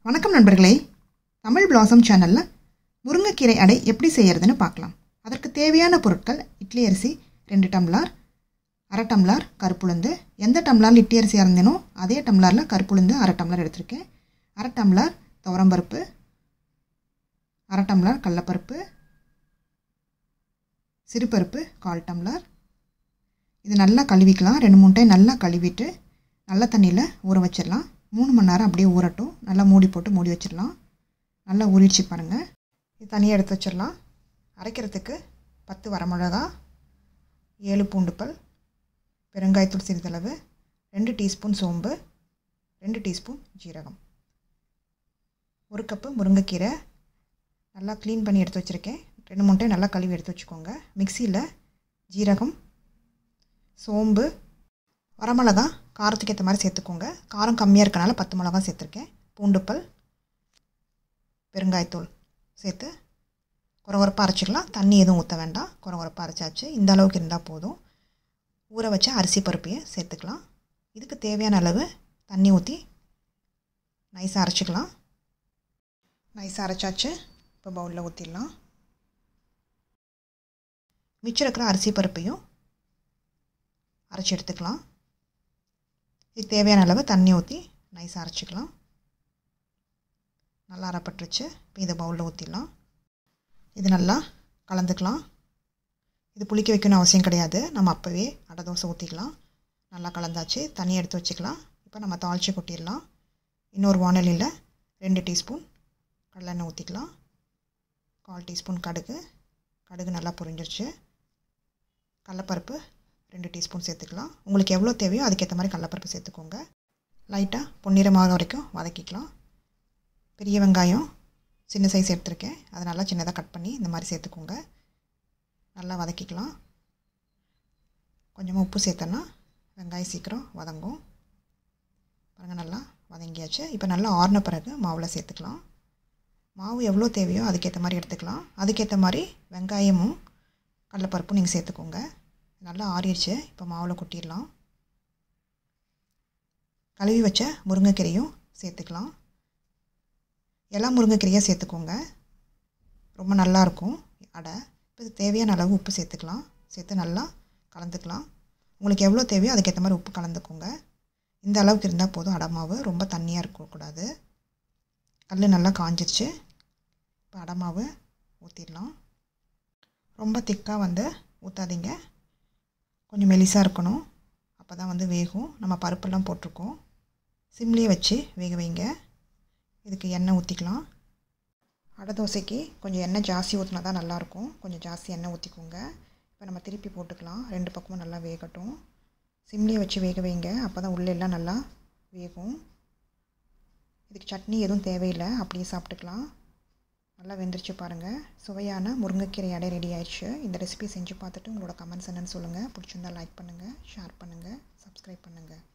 வணக்கம் நண்பர்களே தமிழ் பிளாசம் சேனலில் முருங்கைக்கீரை அடை எப்படி செய்யறதுன்னு பார்க்கலாம் அதற்கு தேவையான பொருட்கள் இட்லி அரிசி ரெண்டு டம்ளார் அரை டம்ளார் கருப்புளுந்து எந்த டம்ளாரில் இட்லி அரிசி அரைந்தனோ அதே டம்ளாரில் கருப்புளுந்து அரை டம்ளர் எடுத்திருக்கேன் அரை டம்ளார் துவரம்பருப்பு அரை டம்ளார் கடலப்பருப்பு சிறுபருப்பு கால் டம்ளார் இது நல்லா கழுவிக்கலாம் ரெண்டு மூணு டைம் நல்லா கழுவிட்டு நல்ல தண்ணியில் ஊற வச்சிடலாம் மூணு மணி நேரம் அப்படியே ஊறட்டும் நல்லா மூடி போட்டு மூடி வச்சிடலாம் நல்லா ஊறிடுச்சு பாருங்கள் இது தனியாக எடுத்து வச்சிடலாம் அரைக்கிறதுக்கு பத்து வரமிளகா ஏழு பூண்டுப்பல் பெருங்காயத்தூள் சிறிதளவு ரெண்டு டீஸ்பூன் சோம்பு ரெண்டு டீஸ்பூன் ஜீரகம் ஒரு கப்பு முருங்கைக்கீரை நல்லா க்ளீன் பண்ணி எடுத்து வச்சுருக்கேன் ரெண்டு மூணு டைம் நல்லா கழுவி எடுத்து வச்சுக்கோங்க மிக்சியில் ஜீரகம் சோம்பு வரமிளகா காரத்துக்கு ஏற்ற மாதிரி சேர்த்துக்கோங்க காரம் கம்மியாக இருக்கனால பத்து மிளகா சேர்த்துருக்கேன் பூண்டுப்பல் பெருங்காயத்தூள் சேர்த்து குறகுறப்பாக அரைச்சிக்கலாம் தண்ணி எதுவும் ஊற்ற வேண்டாம் குறகுறப்பாக அரைச்சாச்சு இந்த அளவுக்கு இருந்தால் போதும் ஊற வச்ச அரிசி பருப்பையும் சேர்த்துக்கலாம் இதுக்கு தேவையான அளவு தண்ணி ஊற்றி நைஸாக அரைச்சிக்கலாம் நைஸாக அரைச்சாச்சு இப்போ பவுலில் ஊற்றிடலாம் மிச்சம் இருக்கிற அரிசி பருப்பையும் அரைச்சி எடுத்துக்கலாம் இது தேவையான அளவு தண்ணி ஊற்றி நைஸாக அரைச்சிக்கலாம் நல்லா அரைப்பட்டுருச்சு இப்போ இதை பவுலில் ஊற்றிடலாம் இது நல்லா கலந்துக்கலாம் இது புளிக்க வைக்கணும் அவசியம் கிடையாது நம்ம அப்போவே அடை தோசை ஊற்றிக்கலாம் நல்லா கலந்தாச்சு தண்ணி எடுத்து வச்சுக்கலாம் இப்போ நம்ம தாளித்து கொட்டிடலாம் இன்னொரு வானலியில் ரெண்டு டீஸ்பூன் கடலெண்ணெய் ஊற்றிக்கலாம் கால் டீஸ்பூன் கடுகு கடுகு நல்லா பொரிஞ்சிருச்சு கடலப்பருப்பு ரெண்டு டீஸ்பூன் சேர்த்துக்கலாம் உங்களுக்கு எவ்வளோ தேவையோ அதுக்கேற்ற மாதிரி கடலப்பருப்பு சேர்த்துக்கோங்க லைட்டாக பொன்னிறமாக வரைக்கும் வதக்கிக்கலாம் பெரிய வெங்காயம் சின்ன சைஸ் எடுத்திருக்கேன் அதை நல்லா சின்னதாக கட் பண்ணி இந்த மாதிரி சேர்த்துக்கோங்க நல்லா வதக்கிக்கலாம் கொஞ்சமாக உப்பு சேர்த்தோன்னா வெங்காயம் சீக்கிரம் வதங்கும் பாருங்கள் நல்லா வதங்கியாச்சு இப்போ நல்லா ஆறின பிறகு மாவில் சேர்த்துக்கலாம் மாவு எவ்வளோ தேவையோ அதுக்கேற்ற மாதிரி எடுத்துக்கலாம் அதுக்கேற்ற மாதிரி வெங்காயமும் கடலப்பருப்பும் நீங்கள் சேர்த்துக்கோங்க நல்லா ஆறிடுச்சு இப்போ மாவில் கொட்டிடலாம் கழுவி வச்ச முருங்கைக்கீரையும் சேர்த்துக்கலாம் எல்லா முருங்கைக்கீரையாக சேர்த்துக்கோங்க ரொம்ப நல்லாயிருக்கும் அடை இப்போ தேவையான அளவு உப்பு சேர்த்துக்கலாம் சேர்த்து நல்லா கலந்துக்கலாம் உங்களுக்கு எவ்வளோ தேவையோ அதுக்கேற்ற மாதிரி உப்பு கலந்துக்கோங்க இந்த அளவுக்கு இருந்தால் போதும் அடை மாவு ரொம்ப தண்ணியாக இருக்கக்கூடாது கல் நல்லா காஞ்சிருச்சு இப்போ அடை மாவு ஊற்றிடலாம் ரொம்ப திக்காக வந்து ஊற்றாதீங்க கொஞ்சம் மெலிசாக இருக்கணும் அப்போ தான் வந்து வேகும் நம்ம பருப்பெல்லாம் போட்டிருக்கோம் சிம்லேயே வச்சு வேக வைங்க இதுக்கு எண்ணெய் ஊற்றிக்கலாம் அடை தோசைக்கு கொஞ்சம் எண்ணெய் ஜாஸ்தி ஊற்றினா தான் நல்லாயிருக்கும் கொஞ்சம் ஜாஸ்தி எண்ணெய் ஊற்றிக்கோங்க இப்போ நம்ம திருப்பி போட்டுக்கலாம் ரெண்டு பக்கமும் நல்லா வேகட்டும் சிம்லேயே வச்சு வேக வைங்க அப்போ தான் உள்ளெல்லாம் நல்லா வேகும் இதுக்கு சட்னி எதுவும் தேவையில்லை அப்படியே சாப்பிட்டுக்கலாம் நல்லா வெந்துருச்சு பாருங்கள் சுவையான முருங்கைக்கீரை அடை ரெடி ஆயிடுச்சு இந்த ரெசிபி செஞ்சு பார்த்துட்டு உங்களோட கமெண்ட்ஸ் என்னென்னு சொல்லுங்கள் பிடிச்சிருந்தா லைக் பண்ணுங்கள் ஷேர் பண்ணுங்கள் சப்ஸ்கிரைப் பண்ணுங்கள்